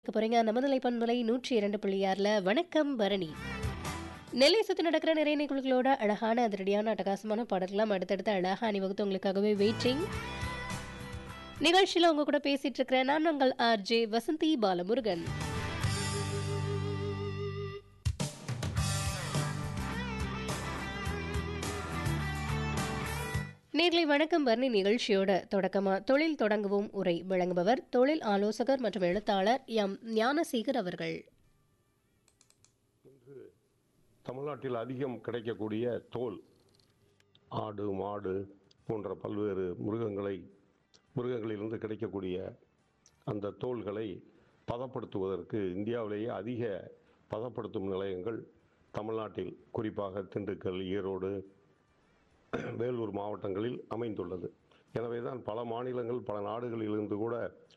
கேட்க போறீங்க நமதலை பண்பலை நூற்றி இரண்டு புள்ளி ஆறுல வணக்கம் பரணி நெல்லை சுத்தி நடக்கிற நிறைய நிகழ்வுகளோட அழகான அதிரடியான அட்டகாசமான பாடல்கள்லாம் அடுத்தடுத்து அழகா அணிவகுத்து உங்களுக்காகவே வெயிட்டிங் நிகழ்ச்சியில உங்க கூட பேசிட்டு இருக்கிறேன் நான் உங்கள் ஆர்ஜே வசந்தி பாலமுருகன் நேர்லை வணக்கம் பரணி நிகழ்ச்சியோட தொடக்கமா தொழில் தொடங்குவோம் உரை வழங்குபவர் தொழில் ஆலோசகர் மற்றும் எழுத்தாளர் எம் ஞானசேகர் அவர்கள் தமிழ்நாட்டில் அதிகம் கிடைக்கக்கூடிய தோல் ஆடு மாடு போன்ற பல்வேறு மிருகங்களை மிருகங்களிலிருந்து கிடைக்கக்கூடிய அந்த தோல்களை பதப்படுத்துவதற்கு இந்தியாவிலேயே அதிக பதப்படுத்தும் நிலையங்கள் தமிழ்நாட்டில் குறிப்பாக திண்டுக்கல் ஈரோடு வேலூர் மாவட்டங்களில் அமைந்துள்ளது எனவே தான் பல மாநிலங்கள் பல நாடுகளிலிருந்து கூட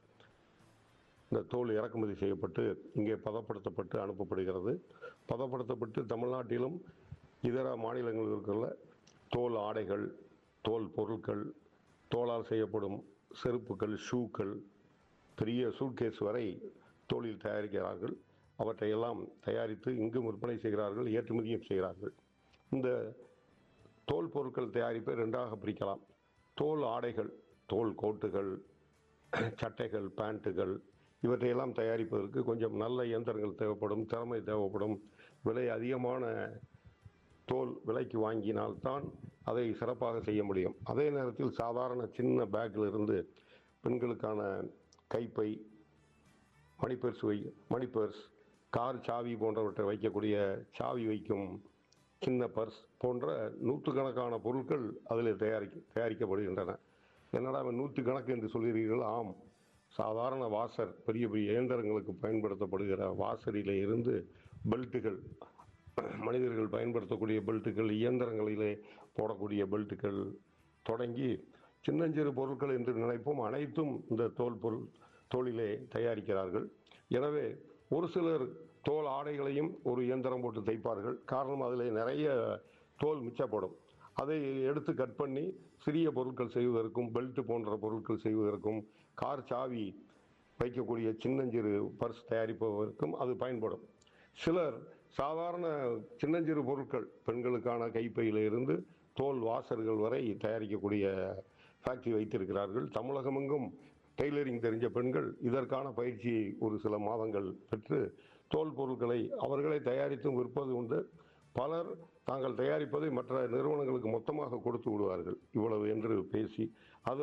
இந்த தோல் இறக்குமதி செய்யப்பட்டு இங்கே பதப்படுத்தப்பட்டு அனுப்பப்படுகிறது பதப்படுத்தப்பட்டு தமிழ்நாட்டிலும் இதர மாநிலங்களில் இருக்கிற தோல் ஆடைகள் தோல் பொருட்கள் தோலால் செய்யப்படும் செருப்புகள் ஷூக்கள் பெரிய சூட்கேஸ் வரை தோலில் தயாரிக்கிறார்கள் அவற்றையெல்லாம் தயாரித்து இங்கும் விற்பனை செய்கிறார்கள் ஏற்றுமதியும் செய்கிறார்கள் இந்த தோல் பொருட்கள் தயாரிப்பை ரெண்டாக பிரிக்கலாம் தோல் ஆடைகள் தோல் கோட்டுகள் சட்டைகள் பேண்ட்டுகள் இவற்றையெல்லாம் தயாரிப்பதற்கு கொஞ்சம் நல்ல இயந்திரங்கள் தேவைப்படும் திறமை தேவைப்படும் விலை அதிகமான தோல் விலைக்கு வாங்கினால்தான் அதை சிறப்பாக செய்ய முடியும் அதே நேரத்தில் சாதாரண சின்ன பேக்கில் இருந்து பெண்களுக்கான கைப்பை மணிப்பர்ஸ் வை மணிப்பர்ஸ் கார் சாவி போன்றவற்றை வைக்கக்கூடிய சாவி வைக்கும் சின்ன பர்ஸ் போன்ற நூற்றுக்கணக்கான பொருட்கள் அதில் தயாரிக்க தயாரிக்கப்படுகின்றன என்னடா அவன் நூற்றுக்கணக்கு என்று சொல்கிறீர்கள் ஆம் சாதாரண வாசர் பெரிய பெரிய இயந்திரங்களுக்கு பயன்படுத்தப்படுகிற வாசரிலே இருந்து பெல்ட்டுகள் மனிதர்கள் பயன்படுத்தக்கூடிய பெல்ட்டுகள் இயந்திரங்களிலே போடக்கூடிய பெல்ட்டுகள் தொடங்கி சின்னஞ்சிறு பொருட்கள் என்று நினைப்போம் அனைத்தும் இந்த தோல் பொருள் தோலிலே தயாரிக்கிறார்கள் எனவே ஒரு சிலர் தோல் ஆடைகளையும் ஒரு இயந்திரம் போட்டு தைப்பார்கள் காரணம் அதில் நிறைய தோல் மிச்சப்படும் அதை எடுத்து கட் பண்ணி சிறிய பொருட்கள் செய்வதற்கும் பெல்ட் போன்ற பொருட்கள் செய்வதற்கும் கார் சாவி வைக்கக்கூடிய சின்னஞ்சிறு பர்ஸ் தயாரிப்பதற்கும் அது பயன்படும் சிலர் சாதாரண சின்னஞ்சிறு பொருட்கள் பெண்களுக்கான கைப்பையில இருந்து தோல் வாசர்கள் வரை தயாரிக்கக்கூடிய ஃபேக்டரி வைத்திருக்கிறார்கள் தமிழகமெங்கும் டெய்லரிங் தெரிஞ்ச பெண்கள் இதற்கான பயிற்சியை ஒரு சில மாதங்கள் பெற்று தோல் பொருட்களை அவர்களே தயாரித்தும் விற்பது உண்டு பலர் தாங்கள் தயாரிப்பதை மற்ற நிறுவனங்களுக்கு மொத்தமாக கொடுத்து விடுவார்கள் இவ்வளவு என்று பேசி